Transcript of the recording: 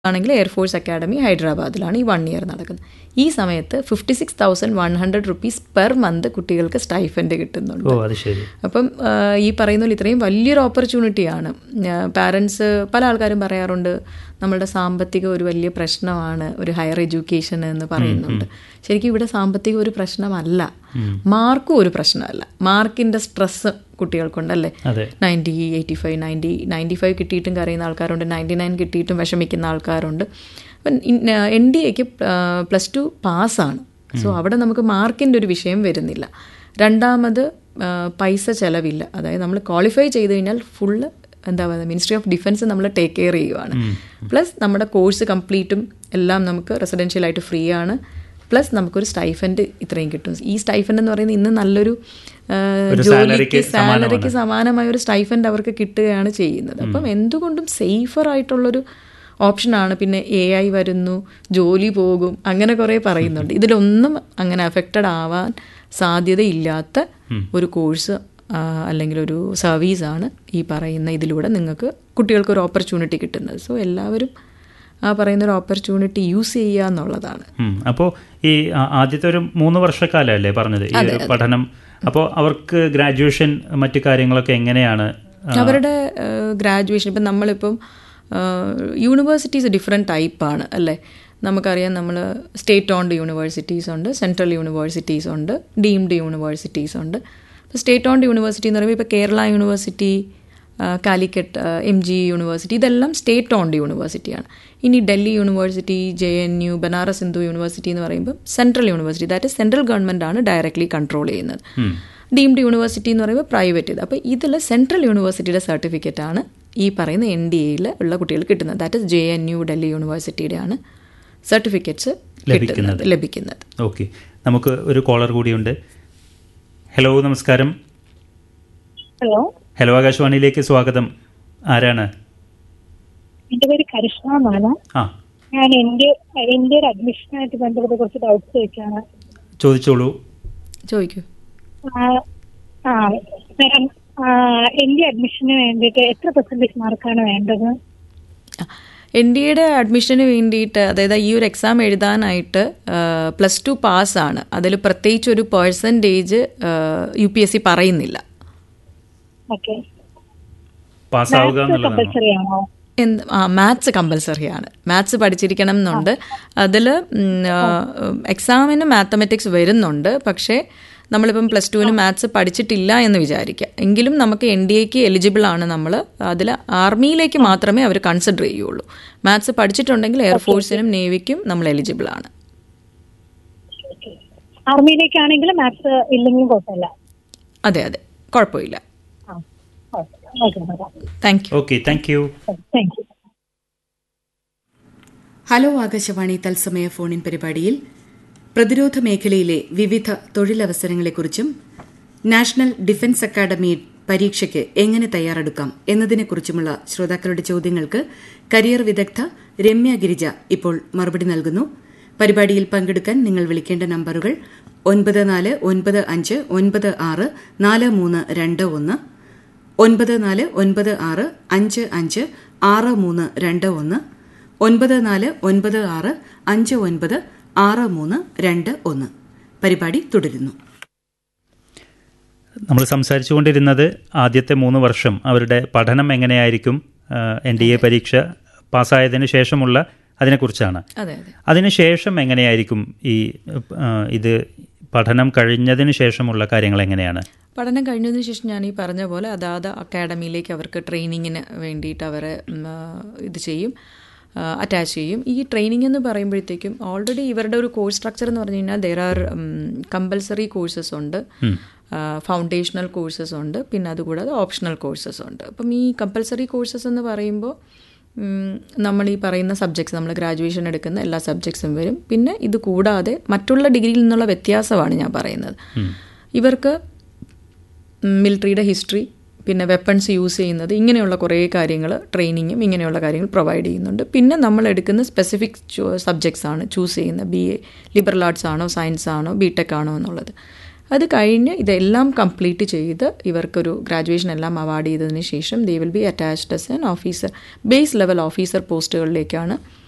ആണെങ്കിൽ air force academy ഹൈദരാബാദിലാണ് ഈ one year നടക്കുന്നത് ഈ സമയത്ത് fifty six thousand one hundred rupees per month കുട്ടികൾക്ക് സ്റ്റൈഫൻഡ് കിട്ടുന്നുണ്ട് ഓ അത് ശരി അപ്പം ആ, ഈ പറയുന്ന പോലെ ഇത്രയും വലിയൊരു ഓപ്പർച്യൂണിറ്റിയാണ് പാരൻസ് പല ആൾക്കാരും പറയാറുണ്ട് നമ്മളുടെ സാമ്പത്തിക ഒരു വലിയ പ്രശ്നമാണ് ഒരു ഹയർ എഡ്യൂക്കേഷൻ എന്ന് പറയുന്നുണ്ട് ശരിക്കും ഇവിടെ സാമ്പത്തിക ഒരു പ്രശ്നമല്ല മാർക്കും ഒരു പ്രശ്നമല്ല മാർക്കിൻ്റെ സ്ട്രെസ് കുട്ടികൾക്കുണ്ടല്ലേ അതെ ninety eighty five ninety ninety five കിട്ടിയിട്ടും കരയുന്ന ആൾക്കാരുണ്ട് നയൻറ്റി നയൻ കിട്ടിയിട്ടും വിഷമിക്കുന്ന ആൾക്കാരുണ്ട് അപ്പം എൻ ഡി എക്ക് പ്ലസ് ടു പാസ്സാണ് സോ അവിടെ നമുക്ക് മാർക്കിൻ്റെ ഒരു വിഷയം വരുന്നില്ല രണ്ടാമത് ആ, പൈസ ചിലവില്ല അതായത് നമ്മൾ ക്വാളിഫൈ ചെയ്ത് കഴിഞ്ഞാൽ ഫുള്ള് എന്താ പറയുക മിനിസ്ട്രി ഓഫ് ഡിഫൻസ് നമ്മൾ ടേക്ക് കെയർ ചെയ്യുവാണ് പ്ലസ് നമ്മുടെ കോഴ്സ് കംപ്ലീറ്റും എല്ലാം നമുക്ക് റെസിഡൻഷ്യലായിട്ട് ഫ്രീ ആണ് പ്ലസ് നമുക്കൊരു സ്റ്റൈഫൻഡ് ഇത്രയും കിട്ടും ഈ സ്റ്റൈഫൻഡ് എന്ന് പറയുന്നത് ഇന്ന് നല്ലൊരു ആ, ഒരു ജോലിക്ക് സാലറിക്ക് സാലറിക്ക് സമാനമായ ഒരു സ്റ്റൈഫൻഡ് അവർക്ക് കിട്ടുകയാണ് ചെയ്യുന്നത് അപ്പം എന്തുകൊണ്ടും സേഫർ ആയിട്ടുള്ളൊരു ഓപ്ഷനാണ് പിന്നെ എ ഐ വരുന്നു ജോലി പോകും അങ്ങനെ കുറേ പറയുന്നുണ്ട് ഇതിലൊന്നും അങ്ങനെ അഫക്റ്റഡ് ആവാൻ സാധ്യതയില്ലാത്ത ഒരു കോഴ്സ് അല്ലെങ്കിൽ ഒരു സർവീസാണ് ഈ പറയുന്ന ഇതിലൂടെ നിങ്ങൾക്ക് കുട്ടികൾക്ക് ഒരു ഓപ്പർച്യൂണിറ്റി കിട്ടുന്നത് സോ എല്ലാവരും ആ പറയുന്ന ഒരു ഓപ്പർച്യൂണിറ്റി യൂസ് ചെയ്യുക എന്നുള്ളതാണ് ഉം. അപ്പോൾ ഈ ആ- ആദ്യത്തെ ഒരു മൂന്ന് വർഷക്കാലമല്ലേ പറഞ്ഞത് ഈ ഒരു പഠനം അപ്പോൾ അവർക്ക് ഗ്രാജുവേഷൻ മറ്റു കാര്യങ്ങളൊക്കെ എങ്ങനെയാണ് ആ, അവരുടെ ഗ്രാജുവേഷൻ ഇപ്പം നമ്മളിപ്പം യൂണിവേഴ്സിറ്റീസ് ഡിഫറെൻറ്റ് ടൈപ്പാണ് അല്ലേ നമുക്കറിയാം നമ്മൾ സ്റ്റേറ്റ് ഓൺഡ് യൂണിവേഴ്സിറ്റീസ് ഉണ്ട് സെൻട്രൽ യൂണിവേഴ്സിറ്റീസ് ഉണ്ട് ഡീംഡ് യൂണിവേഴ്സിറ്റീസ് ഉണ്ട് ഇപ്പോൾ സ്റ്റേറ്റ് ഓൺഡ് യൂണിവേഴ്സിറ്റി എന്ന് പറയുമ്പോൾ ഇപ്പോൾ കേരള യൂണിവേഴ്സിറ്റി ആ, കാലിക്കറ്റ് എം ജി യൂണിവേഴ്സിറ്റി ഇതെല്ലാം സ്റ്റേറ്റ് ഓൺഡ് യൂണിവേഴ്സിറ്റിയാണ് ഇനി Delhi university J N U Banaras Hindu university എന്ന് പറയുമ്പോൾ central university that central government ആണ് ഡയറക്ട്ലി കൺട്രോൾ ചെയ്യുന്നത് ഡീംഡ് യൂണിവേഴ്സിറ്റി എന്ന് പറയുമ്പോൾ പ്രൈവറ്റ് ഇത് അപ്പോൾ ഇതിൽ സെൻട്രൽ യൂണിവേഴ്സിറ്റിയുടെ സർട്ടിഫിക്കറ്റ് ആണ് ഈ പറയുന്ന എൻ ഡി എയിൽ ഉള്ള കുട്ടികൾക്ക് കിട്ടുന്നത് that is J N U Delhi യൂണിവേഴ്സിറ്റിയുടെ ആണ് സർട്ടിഫിക്കറ്റ്സ് ലഭിക്കുന്നത്. ലഭിക്കുന്നത് ഓക്കെ നമുക്ക് ഒരു കോളർ കൂടിയുണ്ട് ഹലോ നമസ്കാരം ഹലോ ഹലോ ആകാശവാണിയിലേക്ക് സ്വാഗതം ആരാണ് എന്റെ പേര് കരിഷ്മ എന്നാണ് ആ ഞാൻ എന്റെ എന്റെ ഒരു അഡ്മിഷനായിട്ട് ബന്ധപ്പെട്ട് കുറച്ച് ഡൗട്ട്സ് ചോദിക്കാണ് ചോദിച്ചോളൂ ചോദിക്കൂ ആ, ആ മാഡം എന്റെ അഡ്മിഷന് വേണ്ടിയിട്ട് എത്ര പെർസെന്റേജ് മാർക്കാണ് വേണ്ടത് എൻ ഡി എയുടെ അഡ്മിഷന് വേണ്ടിയിട്ട് അതായത് ഈ ഒരു എക്സാം എഴുതാനായിട്ട് പ്ലസ് ടു പാസ്സാണ് അതിൽ പ്രത്യേകിച്ച് ഒരു percentage U P S C പറയുന്നില്ല ഓക്കെ പാസ്സാവുക എന്നുള്ളതാണ് കമ്പൽസറി ആണോ എന്ത് ആ മാത്സ് കമ്പൽസറി ആണ് മാത്സ് പഠിച്ചിരിക്കണം എന്നുണ്ട് അതിൽ എക്സാമിന് മാത്തമെറ്റിക്സ് വരുന്നുണ്ട് പക്ഷേ നമ്മളിപ്പം പ്ലസ് ടുവിന് മാത്സ് പഠിച്ചിട്ടില്ല എന്ന് വിചാരിക്കുക എങ്കിലും നമുക്ക് എൻ ഡി എക്ക് എലിജിബിൾ ആണ് നമ്മൾ അതിൽ ആർമിയിലേക്ക് മാത്രമേ അവർ കൺസിഡർ ചെയ്യുള്ളൂ മാത്സ് പഠിച്ചിട്ടുണ്ടെങ്കിൽ എയർഫോഴ്സിനും നേവിക്കും നമ്മൾ എലിജിബിൾ ആണ് ആർമിയിലേക്കാണെങ്കിൽ മാത്സ് ഇല്ലെങ്കിലും കുഴപ്പമില്ല അതെ അതെ കുഴപ്പമില്ല ആ okay madam thank you okay thank you thank you hello Akashvani തത്സമയ ഫോണിൻ പരിപാടിയിൽ പ്രതിരോധ മേഖലയിലെ വിവിധ തൊഴിലവസരങ്ങളെക്കുറിച്ചും നാഷണൽ ഡിഫൻസ് അക്കാദമി പരീക്ഷയ്ക്ക് എങ്ങനെ തയ്യാറെടുക്കാം എന്നതിനെക്കുറിച്ചുമുള്ള ശ്രോതാക്കളുടെ ചോദ്യങ്ങൾക്ക് കരിയർ വിദഗ്ധ രമ്യ ഗിരിജ ഇപ്പോൾ മറുപടി നൽകുന്നു പരിപാടിയിൽ പങ്കെടുക്കാൻ നിങ്ങൾ വിളിക്കേണ്ട നമ്പറുകൾ ഒൻപത് നാല് ഒൻപത് അഞ്ച് ഒൻപത് ആറ് നാല് മൂന്ന് രണ്ട് ഒന്ന് ഒൻപത് നാല് ഒൻപത് ആറ് അഞ്ച് അഞ്ച് ആറ് മൂന്ന് രണ്ട് ഒന്ന് ഒൻപത് നാല് ഒൻപത് ആറ് അഞ്ച് ഒൻപത് ആറ് മൂന്ന് രണ്ട് ഒന്ന് പരിപാടി തുടരുന്നു നമ്മൾ സംസാരിച്ചുകൊണ്ടിരുന്നത് ആദ്യത്തെ മൂന്ന് വർഷം അവരുടെ പഠനം എങ്ങനെയായിരിക്കും എൻ ഡി എ പരീക്ഷ പാസ്സായതിനു ശേഷമുള്ള അതിനെക്കുറിച്ചാണ് അതെ അതെ അതിനുശേഷം എങ്ങനെയായിരിക്കും ഈ ആ, ഇത് പഠനം കഴിഞ്ഞതിന് ശേഷമുള്ള കാര്യങ്ങൾ എങ്ങനെയാണ് പഠനം കഴിഞ്ഞതിന് ശേഷം ഞാൻ ഈ പറഞ്ഞ പോലെ അതാത് അക്കാഡമിയിലേക്ക് അവർക്ക് ട്രെയിനിങ്ങിന് വേണ്ടിയിട്ട് അവരെ ഉം, ആ, ഇത് ചെയ്യും അറ്റാച്ച് ചെയ്യും ഈ ട്രെയിനിങ് എന്ന് പറയുമ്പോഴത്തേക്കും ഓൾറെഡി ഇവരുടെ ഒരു കോഴ്സ് സ്ട്രക്ചർ എന്ന് പറഞ്ഞു കഴിഞ്ഞാൽ ദർ ആർ കമ്പൽസറി കോഴ്സസ് ഉണ്ട് ഫൗണ്ടേഷണൽ കോഴ്സസ് ഉണ്ട് പിന്നെ അതുകൂടാതെ ഓപ്ഷണൽ കോഴ്സസ് ഉണ്ട് അപ്പം ഈ കമ്പൽസറി കോഴ്സസ് എന്ന് പറയുമ്പോൾ ഉം, നമ്മൾ ഈ പറയുന്ന സബ്ജക്ട്സ് നമ്മൾ ഗ്രാജുവേഷൻ എടുക്കുന്ന എല്ലാ സബ്ജക്ട്സും വരും പിന്നെ ഇത് കൂടാതെ മറ്റുള്ള ഡിഗ്രിയിൽ നിന്നുള്ള വ്യത്യാസമാണ് ഞാൻ പറയുന്നത് ഇവർക്ക് മിലിറ്ററിയുടെ ഹിസ്റ്ററി പിന്നെ വെപ്പൺസ് യൂസ് ചെയ്യുന്നത് ഇങ്ങനെയുള്ള കുറേ കാര്യങ്ങൾ ട്രെയിനിങ്ങും ഇങ്ങനെയുള്ള കാര്യങ്ങൾ പ്രൊവൈഡ് ചെയ്യുന്നുണ്ട് പിന്നെ നമ്മൾ എടുക്കുന്ന സ്പെസിഫിക് സബ്ജക്ട്സ് ആണ് ചൂസ് ചെയ്യുന്നത് ബി എ ലിബറൽ ആർട്സ് ആണോ സയൻസ് ആണോ ബി ടെക് ആണോ എന്നുള്ളത് അത് കഴിഞ്ഞ് ഇതെല്ലാം കംപ്ലീറ്റ് ചെയ്ത് ഇവർക്കൊരു ഗ്രാജുവേഷൻ എല്ലാം അവാർഡ് ചെയ്തതിന് ശേഷം they will be attached S N officer base level officer പോസ്റ്റുകളിലേക്കാണ്